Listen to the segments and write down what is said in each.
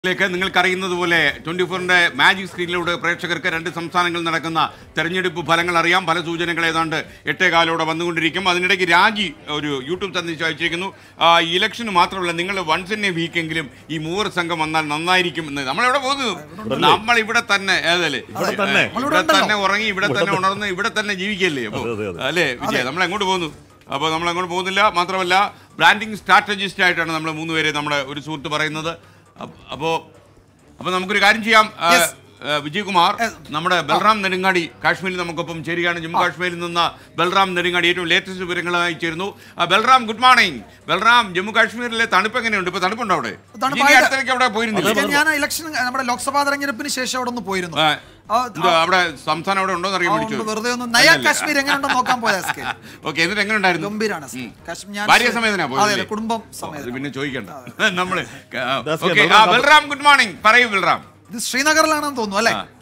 ിലേക്ക് നിങ്ങൾക്കറിയുന്നത് പോലെ ട്വന്റി ഫോറിന്റെ മാജിക് സ്ക്രീനിലൂടെ പ്രേക്ഷകർക്ക് രണ്ട് സംസ്ഥാനങ്ങളിൽ നടക്കുന്ന തെരഞ്ഞെടുപ്പ് ഫലങ്ങൾ അറിയാം പല സൂചനകൾ ഏതാണ്ട് എട്ടേകാലോടെ വന്നുകൊണ്ടിരിക്കും അതിനിടയ്ക്ക് രാജി ഒരു യൂട്യൂബ് സന്ദേശം അയച്ചിരിക്കുന്നു ആ, ഈ ഇലക്ഷന് മാത്രമല്ല നിങ്ങൾ വൺസ് ഇൻ എ വീക്കെങ്കിലും ഈ മൂവർ സംഘം വന്നാൽ നന്നായിരിക്കും എന്ന് നമ്മളെവിടെ പോകുന്നു നമ്മൾ ഇവിടെ തന്നെ ഏതല്ലേ ഇവിടെ തന്നെ. ഇവിടെ തന്നെ ഉറങ്ങി ഇവിടെ തന്നെ ഉണർന്ന് ഇവിടെ തന്നെ ജീവിക്കല്ലേ അപ്പൊ അതെ, അതെ. അല്ലേ വിജയ് നമ്മൾ എങ്ങോട്ട് പോകുന്നു അപ്പോൾ നമ്മൾ അങ്ങോട്ട് പോകുന്നില്ല മാത്രമല്ല ബ്രാൻഡിങ് സ്ട്രാറ്റജിസ്റ്റ് ആയിട്ടാണ് നമ്മൾ മൂന്ന് പേരെ നമ്മുടെ ഒരു സുഹൃത്ത് പറയുന്നത് അപ്പ- അപ്പോ അപ്പൊ നമുക്കൊരു കാര്യം ചെയ്യാം ആ, Yes. ആ, വിജയ് കുമാർ നമ്മുടെ ബൽറാം നെടുങ്ങാടി കാശ്മീരിൽ നമുക്കൊപ്പം ചേരുകയാണ് ജമ്മു കാശ്മീരിൽ നിന്ന് ബൽറാം നെടുങ്ങാടി ഏറ്റവും ലേറ്റസ്റ്റ് വിവരങ്ങളുമായി ചേരുന്നു ആ, ബൽറാം ഗുഡ് മോർണിംഗ് ബൽറാം ജമ്മു കാശ്മീരിലെ തണുപ്പ് എങ്ങനെയുണ്ട് ഇപ്പൊ തണുപ്പുണ്ടോ അവിടെ തണുപ്പായിട്ട്. ഇനി അടുത്തിടയ്ക്ക് അവിടെ പോയിരുന്നില്ല ഞാൻ- ഞാൻ ഇലക്ഷൻ നമ്മുടെ ലോക്സഭാ തെരഞ്ഞെടുപ്പിന് ശേഷം അവിടെ ഒന്ന് പോയിരുന്നു ആ, ആ, എന്തോ അവിടെ സംസ്ഥാനം അവിടെ ഉണ്ടോ എന്ന് അറിയാൻ അതുകൊണ്ട് വിളിച്ചു വെറുതെ ഒന്ന് നയാ കാശ്മീർ എങ്ങനെയുണ്ടോ നോക്കാൻ പോയ എസ് കെ. ഓക്കെ എന്നിട്ട് എങ്ങനെ ഉണ്ടായിരുന്നു ഗംഭീരാണ് എസ് കെ. കാശ്മീർ ഞാൻ ഭാര്യ സമേതനാ അതെ പോയത് അതെ കുടുംബം അത് സമേതം പിന്നെ ചോദിക്കണ്ട നമ്മള് Das okay Balram, Balram good morning പറയൂ ബൽറാം ഇത് ശ്രീനഗറിലാണെന്ന് തോന്നുന്നു അല്ലെ ആ.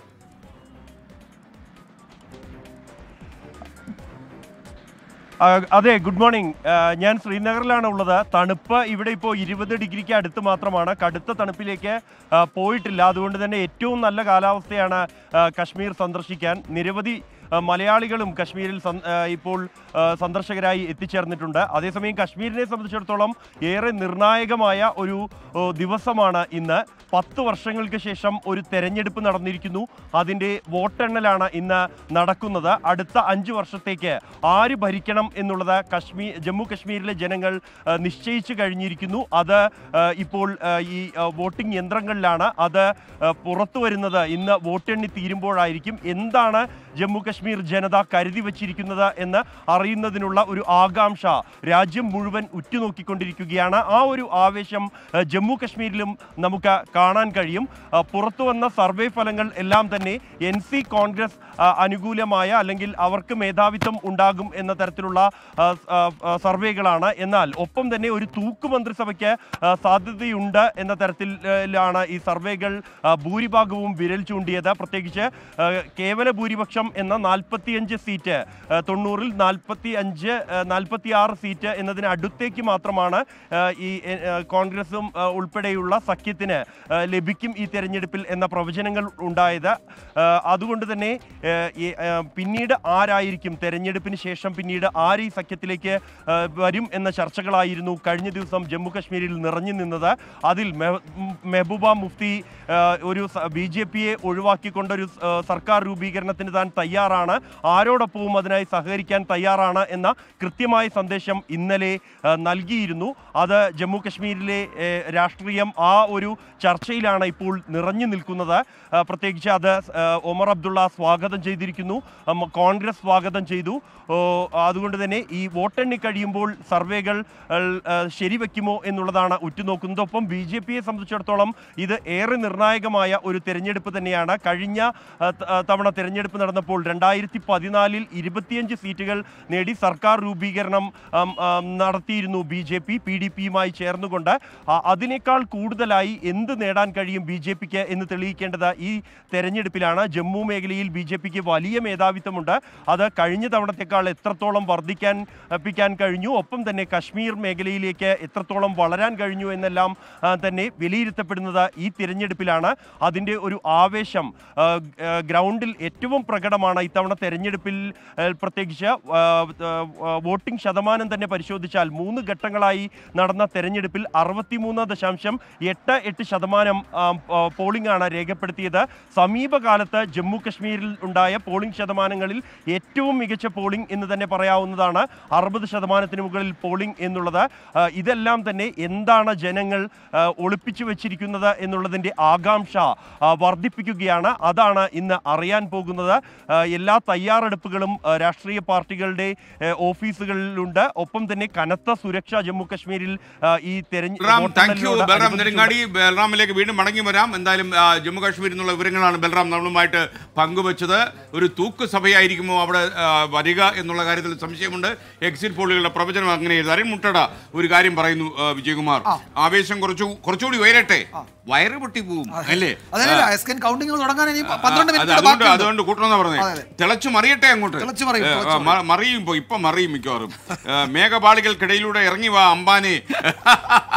ആ, അതെ ഗുഡ് മോർണിംഗ് ആ, ഞാൻ ശ്രീനഗറിലാണ് ഉള്ളത് തണുപ്പ് ഇവിടെ ഇപ്പോൾ ഇരുപത് ഡിഗ്രിക്ക് അടുത്ത് മാത്രമാണ് കടുത്ത തണുപ്പിലേക്ക് ആ, പോയിട്ടില്ല അതുകൊണ്ട് തന്നെ ഏറ്റവും നല്ല കാലാവസ്ഥയാണ് ആ, കശ്മീർ സന്ദർശിക്കാൻ നിരവധി ആ, മലയാളികളും കശ്മീരിൽ സന്ദ- ആ, ഇപ്പോൾ ആ, സന്ദർശകരായി എത്തിച്ചേർന്നിട്ടുണ്ട് അതേസമയം കശ്മീരിനെ സംബന്ധിച്ചിടത്തോളം ഏറെ നിർണായകമായ ഒരു ഓ, ദിവസമാണ് ഇന്ന് പത്ത് വർഷങ്ങൾക്ക് ശേഷം ഒരു തെരഞ്ഞെടുപ്പ് നടന്നിരിക്കുന്നു അതിൻ്റെ വോട്ടെണ്ണലാണ് ഇന്ന് നടക്കുന്നത് അടുത്ത അഞ്ച് വർഷത്തേക്ക് ആര് ഭരിക്കണം എന്നുള്ളത് കശ്മീർ ജമ്മു കശ്മീരിലെ ജനങ്ങൾ ആ, നിശ്ചയിച്ചു കഴിഞ്ഞിരിക്കുന്നു അത് ആ, ഇപ്പോൾ ആ, ഈ ആ, വോട്ടിംഗ് യന്ത്രങ്ങളിലാണ് അത് ആ, പുറത്തു വരുന്നത് ഇന്ന് വോട്ടെണ്ണി തീരുമ്പോഴായിരിക്കും എന്താണ് ജമ്മു കശ്മീർ ജനത കരുതി വച്ചിരിക്കുന്നത് എന്ന് അറിയുന്നതിനുള്ള ഒരു ആകാംക്ഷ രാജ്യം മുഴുവൻ ഉറ്റുനോക്കിക്കൊണ്ടിരിക്കുകയാണ് ആ ഒരു ആവേശം ആ, ജമ്മു കശ്മീരിലും നമുക്ക് കാണാൻ കഴിയും ആ, പുറത്തു വന്ന സർവേ ഫലങ്ങൾ എല്ലാം തന്നെ എൻ സി കോൺഗ്രസ് ആ, അനുകൂലമായ അല്ലെങ്കിൽ അവർക്ക് മേധാവിത്വം ഉണ്ടാകും എന്ന തരത്തിലുള്ള ആ, ആ, ആ, സർവേകളാണ് എന്നാൽ ഒപ്പം തന്നെ ഒരു തൂക്ക് മന്ത്രിസഭയ്ക്ക് ആ, സാധ്യതയുണ്ട് എന്ന തരത്തിലാണ് ഈ സർവേകൾ ആ, ഭൂരിഭാഗവും വിരൽ ചൂണ്ടിയത് പ്രത്യേകിച്ച് ആ, കേവല ഭൂരിപക്ഷം എന്ന നാൽപ്പത്തിയഞ്ച് സീറ്റ് ആ, തൊണ്ണൂറിൽ നാൽപ്പത്തി അഞ്ച് നാൽപ്പത്തി ആറ് സീറ്റ് എന്നതിന് അടുത്തേക്ക് മാത്രമാണ് ആ, ഈ ആ, കോൺഗ്രസും ആ, ഉൾപ്പെടെയുള്ള സഖ്യത്തിന് ആ, ലഭിക്കും ഈ തെരഞ്ഞെടുപ്പിൽ എന്ന പ്രവചനങ്ങൾ ഉണ്ടായത് ആ, അതുകൊണ്ട് തന്നെ ആ, ഈ, ആ, പിന്നീട് ആരായിരിക്കും തെരഞ്ഞെടുപ്പിന് ശേഷം പിന്നീട് ആര് ഈ സഖ്യത്തിലേക്ക് ആ, വരും എന്ന ചർച്ചകളായിരുന്നു കഴിഞ്ഞ ദിവസം ജമ്മു കശ്മീരിൽ നിറഞ്ഞു നിന്നത് അതിൽ മെ- ഉം, മെഹബൂബ മുഫ്തി ആ, ഒരു ബി ജെ പിയെ ഒഴിവാക്കിക്കൊണ്ടൊരു ആ, സർക്കാർ രൂപീകരണത്തിന് താൻ തയ്യാറാണ് ആരോടൊപ്പവും അതിനായി സഹകരിക്കാൻ തയ്യാറാണ് എന്ന കൃത്യമായ സന്ദേശം ഇന്നലെ ആ, നൽകിയിരുന്നു അത് ജമ്മു കശ്മീരിലെ ഏ, രാഷ്ട്രീയം ആ ഒരു ചർച്ചയിലാണ് ഇപ്പോൾ നിറഞ്ഞു നിൽക്കുന്നത് ആ, പ്രത്യേകിച്ച് അത് ആ, ഒമർ അബ്ദുള്ള സ്വാഗതം ചെയ്തിരിക്കുന്നു ഉം, കോൺഗ്രസ് സ്വാഗതം ചെയ്തു ഓ, അതുകൊണ്ട് തന്നെ ഈ വോട്ടെണ്ണി കഴിയുമ്പോൾ സർവേകൾ ആ, ശരിവെക്കുമോ എന്നുള്ളതാണ് ഉറ്റുനോക്കുന്നത് ഒപ്പം ബി ജെ പിയെ സംബന്ധിച്ചിടത്തോളം ഇത് ഏറെ നിർണായകമായ ഒരു തെരഞ്ഞെടുപ്പ് തന്നെയാണ് കഴിഞ്ഞ ആ, ത- ആ, തവണ തെരഞ്ഞെടുപ്പ് നടന്നപ്പോൾ രണ്ടായിരത്തി പതിനാലിൽ ഇരുപത്തിയഞ്ച് സീറ്റുകൾ നേടി സർക്കാർ രൂപീകരണം ആം, ആം, നടത്തിയിരുന്നു B J P P D പിയുമായി ചേർന്നുകൊണ്ട് ആ, അതിനേക്കാൾ കൂടുതലായി എന്ത് നേടാൻ കഴിയും ബി ജെ പിക്ക് എന്ന് തെളിയിക്കേണ്ടത് ഈ തെരഞ്ഞെടുപ്പിലാണ് ജമ്മു മേഖലയിൽ ബി ജെ പിക്ക് വലിയ മേധാവിത്വമുണ്ട് അത് കഴിഞ്ഞ തവണത്തേക്കാൾ എത്രത്തോളം വർദ്ധിക്കാൻ പ്പിക്കാൻ കഴിഞ്ഞു ഒപ്പം തന്നെ കശ്മീർ മേഖലയിലേക്ക് എത്രത്തോളം വളരാൻ കഴിഞ്ഞു എന്നെല്ലാം ആ, തന്നെ വിലയിരുത്തപ്പെടുന്നത് ഈ തിരഞ്ഞെടുപ്പിലാണ് അതിൻ്റെ ഒരു ആവേശം ആ, ആ, ഗ്രൗണ്ടിൽ ഏറ്റവും പ്രകടമാണ് ഇത്തവണ തെരഞ്ഞെടുപ്പിൽ ആ, പ്രത്യേകിച്ച് ആ, ആ, വോട്ടിംഗ് ശതമാനം തന്നെ പരിശോധിച്ചാൽ മൂന്ന് ഘട്ടങ്ങളായി നടന്ന തെരഞ്ഞെടുപ്പിൽ അറുപത്തിമൂന്ന് ദശാംശം എട്ട് എട്ട് ശതമാനം ആ, ആ, പോളിംഗ് ആണ് രേഖപ്പെടുത്തിയത് സമീപകാലത്ത് ജമ്മു കശ്മീരിൽ ഉണ്ടായ പോളിംഗ് ശതമാനങ്ങളിൽ ഏറ്റവും മികച്ച പോളിംഗ് എന്ന് തന്നെ പറയാവുന്നതാണ് അറുപത് ശതമാനത്തിന് മുകളിൽ പോളിംഗ് എന്നുള്ളത് ആ, ഇതെല്ലാം തന്നെ എന്താണ് ജനങ്ങൾ ആ, ഒളിപ്പിച്ചു വെച്ചിരിക്കുന്നത് എന്നുള്ളതിൻ്റെ ആകാംക്ഷ ആ, വർദ്ധിപ്പിക്കുകയാണ് അതാണ് ഇന്ന് അറിയാൻ പോകുന്നത് ആ, എല്ലാ തയ്യാറെടുപ്പുകളും ആ, രാഷ്ട്രീയ പാർട്ടികളുടെ ആ, ഓഫീസുകളിലുണ്ട് ഒപ്പം തന്നെ കനത്ത സുരക്ഷ ജമ്മു കശ്മീരിൽ ആ, ഈ ബൽറാം താങ്ക് യു ബൽറാം തെരഞ്ഞെടുപ്പ് നെടുങ്ങാടി ബൽറാമിലേക്ക് വീണ്ടും മടങ്ങി വരാം എന്തായാലും ആ, ജമ്മു കാശ്മീരിൽ നിന്നുള്ള വിവരങ്ങളാണ് ബൽറാം നമ്മളുമായിട്ട് പങ്കുവച്ചത് ഒരു തൂക്ക് സഭയായിരിക്കുമോ അവിടെ ആ, വരിക എന്നുള്ള കാര്യത്തിൽ സംശയമുണ്ട് എക്സിറ്റ് പോളുകളുടെ പ്രവചനം അങ്ങനെയായിരുന്നു അരുൺ മുട്ടട ഒരു കാര്യം പറയുന്നു ആ, വിജയകുമാർ ആവേശം കുറച്ചു കുറച്ചുകൂടി ഉയരട്ടെ വയറ് പൊട്ടി പോവും അല്ലേ അതല്ല എസ് കെ കൗണ്ടിങ് തുടങ്ങാൻ ഇനി ആ, പന്ത്രണ്ട് അത് മിനിറ്റ് അതുകൊണ്ട് ബാക്കിയുണ്ട് അതുകൊണ്ട് കൂട്ടണമെന്നാ അതെ, പറഞ്ഞത് അതെ. തിളച്ചു മറിയട്ടെ അങ്ങോട്ട് തിളച്ചു മറിയും, ഏ, തിളച്ചു ആ, മ- മറിയും ഇപ്പൊ ഇപ്പൊ മറിയും മിക്കവാറും ഏ, മേഘപാളികൾക്കിടയിലൂടെ ഇറങ്ങി വാ അംബാനെ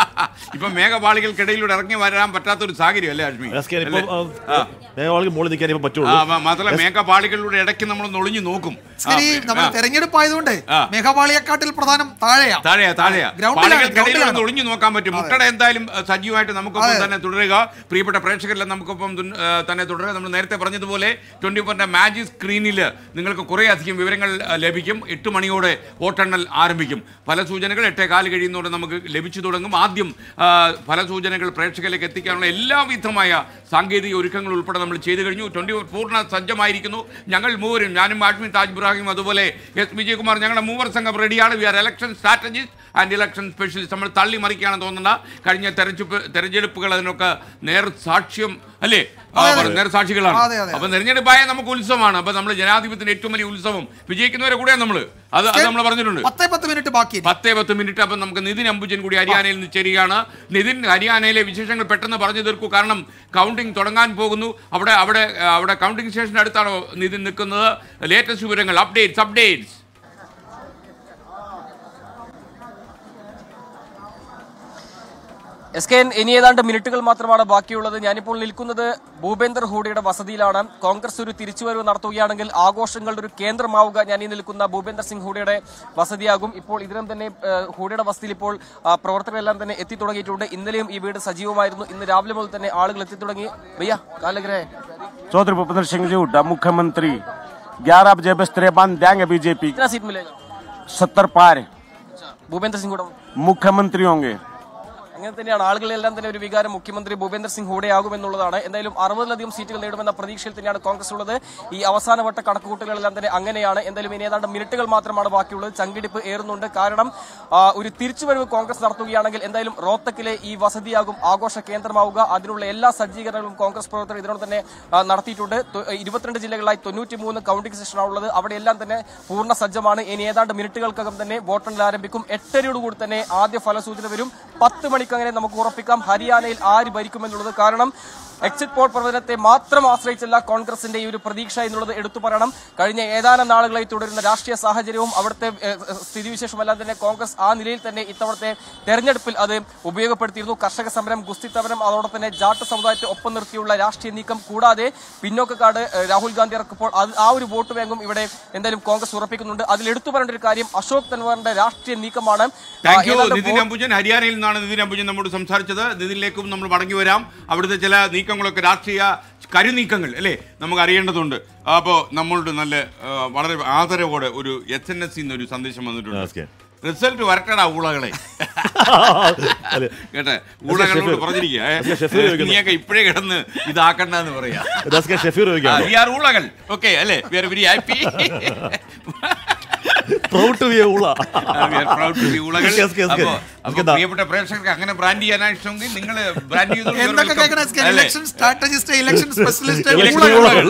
ഇപ്പൊ മേഘപാളികൾക്കിടയിലൂടെ ഇറങ്ങി വരാൻ പറ്റാത്തൊരു സാഹചര്യം അല്ലേ അജ്മി എസ് കെ അല്ലേ? ഇപ്പം ആൾക്ക് മുകളിൽ നിൽക്കാൻ ഇപ്പം ആ, പറ്റുള്ളൂ മ- മാത്രമല്ല മേഘപാളികളിലൂടെ ഇടയ്ക്ക് നമ്മൾ നൊളിഞ്ഞു നോക്കും ആ, ഈ നമ്മുടെ ആ. തെരഞ്ഞെടുപ്പ് ആയതുകൊണ്ട് ആ. മേഘപാളിയെക്കാട്ടിൽ പ്രധാനം താഴെയാ താഴെയാ താഴെയാ ഗ്രൗണ്ടിലാണ്, പാളികൾക്കിടയിൽ ഗ്രൗണ്ടിലാണ്. ഒളിഞ്ഞു നോക്കാൻ പറ്റും മുട്ടട എന്തായാലും അഹ്, സജീവമായിട്ട് നമുക്കൊപ്പം തന്നെ തുടരുക പ്രിയപ്പെട്ട പ്രേക്ഷകരെല്ലാം നമുക്കൊപ്പം തുൻ- ആ, തന്നെ തുടരുക നമ്മൾ നേരത്തെ പറഞ്ഞതുപോലെ ട്വന്റി ഫോറിന്റെ മാജിക് സ്ക്രീനിൽ നിങ്ങൾക്ക് കുറേ അധികം വിവരങ്ങൾ ആ, ലഭിക്കും എട്ട് മണിയോടെ വോട്ടെണ്ണൽ ആരംഭിക്കും പല സൂചനകൾ എട്ടേ കാല് കഴിയുന്നതോടെ നമുക്ക് ലഭിച്ചു തുടങ്ങും ആദ്യം ആ, പല സൂചനകൾ പ്രേക്ഷകരിലേക്ക് എത്തിക്കാനുള്ള എല്ലാവിധമായ സാങ്കേതിക ഒരുക്കങ്ങൾ ഉൾപ്പെടെ നമ്മൾ ചെയ്തു കഴിഞ്ഞു ട്വന്റി ഫോർ പൂർണ്ണ സജ്ജമായിരിക്കുന്നു ഞങ്ങൾ മൂവരും ഞാനും ആഷ്മി താജ് ഇബ്രാഹിം അതുപോലെ എസ് വിജയകുമാർ ഞങ്ങളുടെ മൂവർ സംഘം റെഡിയാണ് we are election strategist and election specialist നമ്മൾ തള്ളി മറിക്കുകയാണെന്ന് തോന്നുന്ന കഴിഞ്ഞ തെരഞ്ഞെടുപ്പ് തെരഞ്ഞെടുപ്പുകൾ അതിനൊക്കെ നേർ സാക്ഷ്യം അല്ലേ ആ, നേർ സാക്ഷികളാണ് അതെ, അതെ. അപ്പൊ തെരഞ്ഞെടുപ്പായ നമുക്ക് ഉത്സവമാണ് അപ്പൊ നമ്മൾ ജനാധിപത്യത്തിന്റെ ഏറ്റവും വലിയ ഉത്സവം വിജയിക്കുന്നവരെ കൂടെയാണ് നമ്മൾ അത് അത് നമ്മൾ പറഞ്ഞിട്ടുണ്ട് പത്തേ പത്ത് മിനിറ്റ് ബാക്കി പത്തേ പത്ത് മിനിറ്റ് അപ്പം നമുക്ക് നിതിൻ അംബുജൻ കൂടി ഹരിയാനയിൽ നിന്ന് ചേരുകയാണ് നിതിൻ ഹരിയാനയിലെ വിശേഷങ്ങൾ പെട്ടെന്ന് പറഞ്ഞു തീർക്കൂ കാരണം കൗണ്ടിംഗ് തുടങ്ങാൻ പോകുന്നു അവിടെ അവിടെ ആ, അവിടെ കൗണ്ടിംഗ് സ്റ്റേഷന്റെ അടുത്താണോ നിതിൻ നിൽക്കുന്നത് ലേറ്റസ്റ്റ് വിവരങ്ങൾ updates updates S K N ഇനി ഏതാണ്ട് മിനിറ്റുകൾ മാത്രമാണ് ബാക്കിയുള്ളത് ഞാനിപ്പോൾ നിൽക്കുന്നത് ഭൂപേന്ദർ ഹൂഡയുടെ വസതിയിലാണ് കോൺഗ്രസ് ഒരു തിരിച്ചുവരവ് നടത്തുകയാണെങ്കിൽ ആഘോഷങ്ങളുടെ ഒരു കേന്ദ്രമാവുക ഞാൻ ഈ നിൽക്കുന്ന ഭൂപേന്ദർ സിംഗ് ഹൂഡയുടെ വസതിയാകും ഇപ്പോൾ ഇതിനും തന്നെ ഏഹ്, ഹൂഡയുടെ വസതിയിൽ ഇപ്പോൾ ആ, പ്രവർത്തകരെല്ലാം തന്നെ എത്തി തുടങ്ങിയിട്ടുണ്ട് ഇന്നലെയും ഈ വീട് സജീവമായിരുന്നു ഇന്ന് രാവിലെ മുതൽ തന്നെ ആളുകൾ എത്തി തുടങ്ങി ഭയ്യ കാലഗ്രഹ चौधरी भूपेंद्र सिंह जी हुड्डा मुख्यमंत्री ग्यारह बजे बिस्तरे बांध देंगे बीजेपी कितना सीट मिलेगा सत्तर पार ഭൂപേന്ദർ സിംഗ് ഹൂഡ मुख्यमंत्री होंगे അങ്ങനെ തന്നെയാണ് ആളുകളെല്ലാം തന്നെ ഒരു വികാരം മുഖ്യമന്ത്രി ഭൂപേന്ദർ സിംഗ് ഹൂഡയാകുമെന്നുള്ളതാണ് എന്തായാലും അറുപതിലധികം സീറ്റുകൾ നേടുമെന്ന പ്രതീക്ഷയിൽ തന്നെയാണ് കോൺഗ്രസ് ഉള്ളത് ഈ അവസാനവട്ട കണക്കുകൂട്ടലുകളെല്ലാം തന്നെ അങ്ങനെയാണ് എന്തായാലും ഇനി ഏതാണ്ട് മിനിറ്റുകൾ മാത്രമാണ് ബാക്കിയുള്ളത് ചങ്കിടിപ്പ് ഏറുന്നുണ്ട് കാരണം ആ, ഒരു തിരിച്ചുവരവ് കോൺഗ്രസ് നടത്തുകയാണെങ്കിൽ എന്തായാലും റോത്തക്കിലെ ഈ വസതിയാകും ആഘോഷ കേന്ദ്രമാവുക അതിനുള്ള എല്ലാ സജ്ജീകരണങ്ങളും കോൺഗ്രസ് പ്രവർത്തകർ ഇതിനോട് തന്നെ ആ, നടത്തിയിട്ടുണ്ട് തൊ- ഇരുപത്തിരണ്ട് ജില്ലകളിലായി തൊണ്ണൂറ്റി മൂന്ന് കൗണ്ടിംഗ് സ്റ്റേഷനാണുള്ളത് അവിടെയെല്ലാം തന്നെ പൂർണ്ണ സജ്ജമാണ് ഇനി ഏതാണ്ട് മിനിറ്റുകൾക്കകം തന്നെ വോട്ടെണ്ണൽ ആരംഭിക്കും എട്ടരയോടുകൂടി തന്നെ ആദ്യ ഫലസൂചന വരും പത്ത് മണിക്ക് അങ്ങനെ നമുക്ക് ഉറപ്പിക്കാം ഹരിയാനയിൽ ആര് ഭരിക്കുമെന്നുള്ളത് കാരണം എക്സിറ്റ് പോൾ പ്രവചനത്തെ മാത്രം ആശ്രയിച്ചല്ല കോൺഗ്രസിന്റെ ഈ ഒരു പ്രതീക്ഷ എന്നുള്ളത് എടുത്തു പറയണം കഴിഞ്ഞ ഏതാനും നാളുകളായി തുടരുന്ന രാഷ്ട്രീയ സാഹചര്യവും അവിടുത്തെ ഏഹ്, ഏഹ്, സ്ഥിതിവിശേഷമെല്ലാം തന്നെ കോൺഗ്രസ് ആ നിലയിൽ തന്നെ ഇത്തവണത്തെ തെരഞ്ഞെടുപ്പിൽ അത് ഉപയോഗപ്പെടുത്തിയിരുന്നു കർഷക സമരം ഗുസ്തി സമരം അതോടൊപ്പം തന്നെ ജാട്ട് സമുദായത്തെ ഒപ്പം നിർത്തിയുള്ള രാഷ്ട്രീയ നീക്കം കൂടാതെ പിന്നോക്കക്കാട് ഏഹ്, രാഹുൽ ഗാന്ധി ഇറക്കുമ്പോൾ അത് ആ ഒരു വോട്ട് ബാങ്കും ഇവിടെ എന്തായാലും കോൺഗ്രസ് ഉറപ്പിക്കുന്നുണ്ട് അതിൽ എടുത്തു പറയേണ്ട ഒരു കാര്യം അശോക് തൻവാറിന്റെ രാഷ്ട്രീയ നീക്കമാണ് ആ, താങ്ക് യു ഏതാണ്ട് നിതിൻ വോട്ട് അംബുജൻ ഹരിയാനയിൽ നിന്നാണ് നിതിൻ അംബുജൻ നമ്മോട് സംസാരിച്ചത് നിതിനിലേക്കും നമ്മൾ മടങ്ങി വരാം അവിടുത്തെ ചില നീക്കങ്ങളൊക്കെ രാഷ്ട്രീയ കരുനീക്കങ്ങൾ അല്ലേ നമുക്ക് അറിയേണ്ടതുണ്ട് അപ്പോൾ നമ്മളുടെ നല്ല ആ, വളരെ ആദരവോടെ ഒരു എസ് എൻ എസ് ഒരു സന്ദേശം വന്നിട്ടുണ്ട് ഓക്കെ റിസൾട്ട് വരട്ടടാ ഊളകളെ അല്ലേ കേട്ടെ ഊളകളോട് ഷെഫീർ. പറഞ്ഞിരിക്കുക അതൊക്കെ ഷെഫീർ ചോദിക്കുന്നു. നീയൊക്കെ ഇപ്പോഴേ കിടന്ന് ഇതാക്കണ്ടെന്ന് പറയാ ദാസ്കെ ഷെഫീർ ചോദിക്കാം വി ആർ ഊളകൾ ഓക്കെ അല്ലേ we are very happy proud to be a ഉള്ള ഊളകൾ Yes, yes, yes. അപ്പോ നമുക്ക് അപ്പോ എന്താ? പ്രിയപ്പെട്ട പ്രേക്ഷകർക്ക് അങ്ങനെ ബ്രാൻഡ് ചെയ്യാനാണ് ഇഷ്ടമെങ്കിൽ നിങ്ങൾ ബ്രാൻഡ് എന്തൊക്കെ കേൾക്കണം election strategist election specialist Election ഊളകൾ.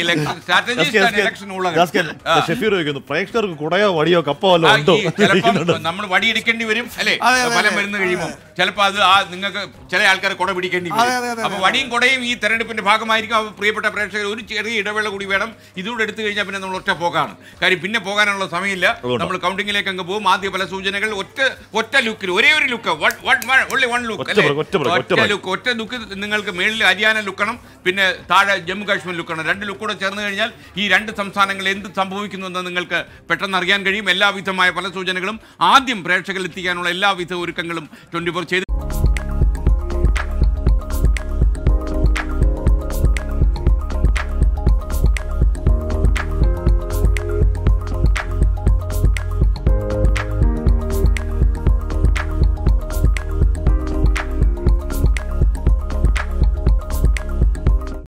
ദാസ്കെ ഷെഫീർ ചോദിക്കുന്നു പ്രേക്ഷകർക്ക് കുടയോ വടിയോ കപ്പോ വല്ലോ ഉണ്ടോ ചോദിക്കുന്നുണ്ട്. നമ്മൾ വടിയെടുക്കേണ്ടി വരും അല്ലേ അതെ, അതെ, ഫലം അതെ. വരുന്ന കഴിയുമ്പോൾ ചിലപ്പോൾ അത് ആ നിങ്ങൾക്ക് ചില ആൾക്കാർ കുട പിടിക്കേണ്ടി അതെ, അതെ, വരും അതെ, അപ്പൊ അതെ. വടിയും കുടയും ഈ തെരഞ്ഞെടുപ്പിന്റെ ഭാഗമായിരിക്കും അപ്പോൾ പ്രിയപ്പെട്ട പ്രേക്ഷകർ ഒരു ചെറിയ ഇടവേള കൂടി വേണം ഇതുകൂടെ എടുത്തു കഴിഞ്ഞാൽ പിന്നെ നമ്മൾ ഒറ്റ പോക്കാണ് കാര്യം പിന്നെ പോകാനുള്ള സമയമില്ല അതുകൊണ്ടാ. നമ്മൾ കൗണ്ടിങ്ങിലേക്ക് അങ്ങ് പോകും ആദ്യ പല സൂചനകൾ ഒറ്റ ഒറ്റ ലുക്കിൽ ഒരേ ഒരു ലുക്ക് ഓൺലി വൺ ലുക്ക് ഒറ്റ അല്ലേ break, ഒറ്റ break, ഒറ്റ ഒറ്റ break. ലുക്ക് ഒറ്റ ലുക്ക് നിങ്ങൾക്ക് മേളിൽ ഹരിയാന ലുക്കണം പിന്നെ താഴെ ജമ്മു കാശ്മീർ ലുക്കണം രണ്ട് ലുക്ക് കൂടെ ചേർന്ന് കഴിഞ്ഞാൽ ഈ രണ്ട് സംസ്ഥാനങ്ങൾ എന്ത് സംഭവിക്കുന്നു എന്ന് നിങ്ങൾക്ക് പെട്ടെന്ന് അറിയാൻ കഴിയും എല്ലാവിധമായ പല സൂചനകളും ആദ്യം പ്രേക്ഷകരിൽ എത്തിക്കാനുള്ള എല്ലാവിധ ഒരുക്കങ്ങളും ട്വന്റി ഫോർ ചെയ്ത്